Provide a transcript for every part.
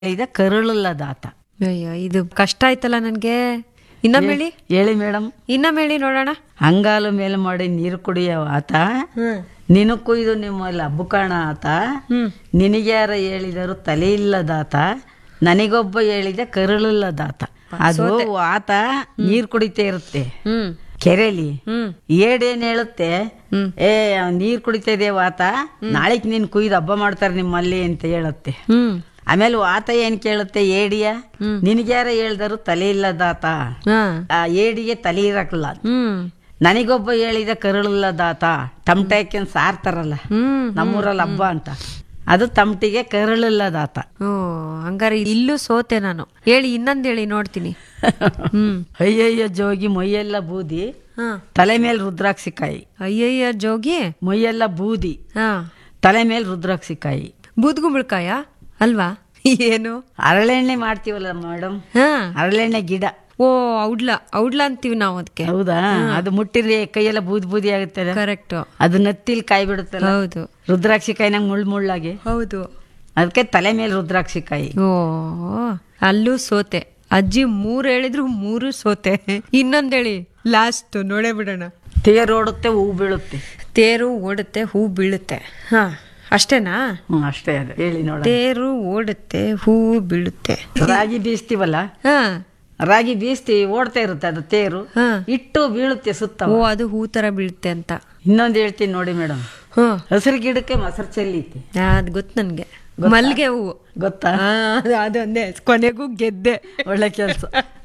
ಹೇಳಿದ ಕರುಳಲ್ಲದಾತ ಅಯ್ಯೋ ಇದು ಕಷ್ಟ ಆಯ್ತಲ್ಲ ನನ್ಗೆ ಇನ್ನೊಮ್ಮೆ ಹೇಳಿ ಹೇಳಿ ಮೇಡಮ್ ಇನ್ನೊಮ್ಮೆ ಹೇಳಿ ನೋಡೋಣ ಅಂಗಾಲು ಮೇಲೆ ಮಾಡಿ ನೀರು ಕುಡಿಯವ ಆತ ನಿನಗೆ ಕುಯ್ದು ನಿಮ್ಮಲ್ಲಿ ಹಬ್ಬ ಕಾಣ ಆತ ಹ್ಮ್ ನಿನಗ್ಯಾರ ಹೇಳಿದರು ತಲೆ ಇಲ್ಲದಾತ ನನಗೊಬ್ಬ ಹೇಳಿದ ಕರುಳಲ್ಲದಾತ ಅದು ಆತ ನೀರು ಕುಡಿತಾ ಇರುತ್ತೆ ಹ್ಮ್ ಕೆರೆಲಿ ಹ್ಮ್ ಏಡೇನ್ ಹೇಳುತ್ತೆ ಹ್ಮ್. ಏ ನೀರ್ ಕುಡಿತಾ ಇದೆ ವಾತ ನಾಳೆಗ್ ನೀನ್ ಕುಯ್ದು ಹಬ್ಬ ಮಾಡ್ತಾರೆ ನಿಮ್ಮಲ್ಲಿ ಅಂತ ಹೇಳುತ್ತೆ ಹ್ಮ್ ಆಮೇಲೆ ವಾತ ಏನ್ ಕೇಳುತ್ತೆ ಏಡಿಯ ನಿನಗ್ಯಾರ ಹೇಳ್ದರು ತಲೆ ಇಲ್ಲದಾತ ಹಾ ಆ ಏಡಿಗೆ ತಲೆ ಇರಕ್ಲ ಹ್ಮ್ ನನಗೊಬ್ಬ ಹೇಳಿದ ಕರುಳಿಲ್ಲದಾತ ಟಮಟೆ ಹಾಕ್ಯಂಡ್ ಸಾರ್ತಾರಲ್ಲ ಹ್ಮ್ ನಮ್ಮೂರಲ್ಲಿ ಹಬ್ಬ ಅಂತ ಅದು ತಮಟಿಗೆ ಕರುಳಿಲ್ಲದಾತ ಓ ಹಂಗಾರೆ ಇಲ್ಲೂ ಸೋತೆ ನಾನು ಹೇಳಿ ಇನ್ನೊಂದ್ ಹೇಳಿ ನೋಡ್ತೀನಿ ಹ್ಮ್ ಅಯ್ಯಯ್ಯ ಜೋಗಿ ಮೈಯೆಲ್ಲ ಬೂದಿ ಹಾ ತಲೆ ಮೇಲೆ ರುದ್ರಾಕ್ಷಿಕಾಯಿ ಅಯ್ಯಯ್ಯ ಜೋಗಿ ಮೈಯೆಲ್ಲ ಬೂದಿ ಹಾ ತಲೆ ಮೇಲೆ ರುದ್ರಾಕ್ಷಿಕಾಯಿ ಬೂದ್ಗುಂಬಳಕಾಯ ಅಲ್ವಾ ಏನು ಹರಳೆಣ್ಣೆ ಮಾಡ್ತೀವಲ್ಲ ಮೇಡಮ್ ಹಾ ಹರಳೆಣ್ಣೆ ಗಿಡ ಓ ಔಡ್ಲ ಔಡ್ಲ ಅಂತೀವಿ ನಾವು ಅದಕ್ಕೆ ಹೌದಾ ಅದು ಮುಟ್ಟಿದ್ರೆ ಕೈಯೆಲ್ಲ ಬೂದಿ ಬೂದಿ ಆಗುತ್ತೆ ಕರೆಕ್ಟ್ ಅದು ನತ್ತಿಲ್ ಕಾಯಿ ಬಿಡುತ್ತಲ್ಲ ಹೌದು ರುದ್ರಾಕ್ಷಿ ಕಾಯಿನಾಗ ಮುಳ್ಳು ಮುಳ್ಳಾಗಿ ಹೌದು ಅದಕ್ಕೆ ತಲೆ ಮೇಲೆ ರುದ್ರಾಕ್ಷಿ ಕಾಯಿ ಓ ಅಲ್ಲೂ ಸೋತೆ ಅಜ್ಜಿ ಮೂರು ಹೇಳಿದ್ರು ಮೂರು ಸೋತೆ ಇನ್ನೊಂದ್ ಹೇಳಿ ಲಾಸ್ಟ್ ನೋಡೇ ಬಿಡೋಣ ತೇರು ಓಡುತ್ತೆ ಹೂ ಬೀಳುತ್ತೆ ತೇರು ಓಡುತ್ತೆ ಹೂ ಬೀಳುತ್ತೆ ಹಾ ಅಷ್ಟೇನಾ ಹ್ಮ್ ಅಷ್ಟೇ ಅದು ಹೇಳಿ ನೋಡ ತೇರು ಓಡುತ್ತೆ ಹೂ ಬೀಳುತ್ತೆ ರಾಗಿ ಬೀಸ್ತೀವಲ್ಲ ಹಾ ರಾಗಿ ಬೀಸ್ತೀವಿ ಓಡ್ತಾ ಇರುತ್ತೆ ಅದು ತೇರು ಹಾ ಇಟ್ಟು ಬೀಳುತ್ತೆ ಸುತ್ತ ಓ ಅದು ಹೂ ತರ ಬೀಳುತ್ತೆ ಅಂತ ಇನ್ನೊಂದು ಹೇಳ್ತೀನಿ ನೋಡಿ ಮೇಡಮ್ ಹಾ ಹಸಿರು ಗಿಡಕ್ಕೆ ಮೊಸರು ಚೆಲ್ಲೀತಿ ಅದ್ ಗೊತ್ತು ನನ್ಗೆ ಮಲ್ಗೆ ಹೂವು ಗೊತ್ತಾ ಆ, ಅದು- ಅದೊಂದೇ ಕೊನೆಗೂ ಗೆದ್ದೆ ಒಳ್ಳೆ ಕೆಲಸ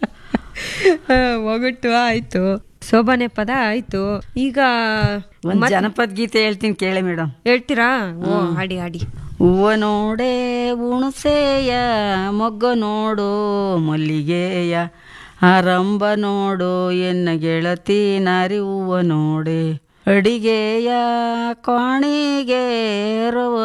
ಆ, ಒಗಟು ಆಯ್ತು ಸೋಬಾನೆ ಪದ ಆಯ್ತು ಈಗ ಒಂದ್ ಜನಪದ ಗೀತೆ ಹೇಳ್ತೀನಿ ಕೇಳಿ ಮೇಡಮ್ ಹೇಳ್ತೀರಾ ಓ ಹಾಡಿ ಹಾಡಿ ಹೂವ ನೋಡೆ ಹುಣಸೆಯ ಮೊಗ್ಗ ನೋಡು ಮಲ್ಲಿಗೆಯ ಆರಂಭ ನೋಡು ಎನ್ನ ಗೆಳತಿ ನಾರಿ ಹೂವ ನೋಡೆ ಅಡಿಗೆಯ ಕಾಣಿಗೆ ರವ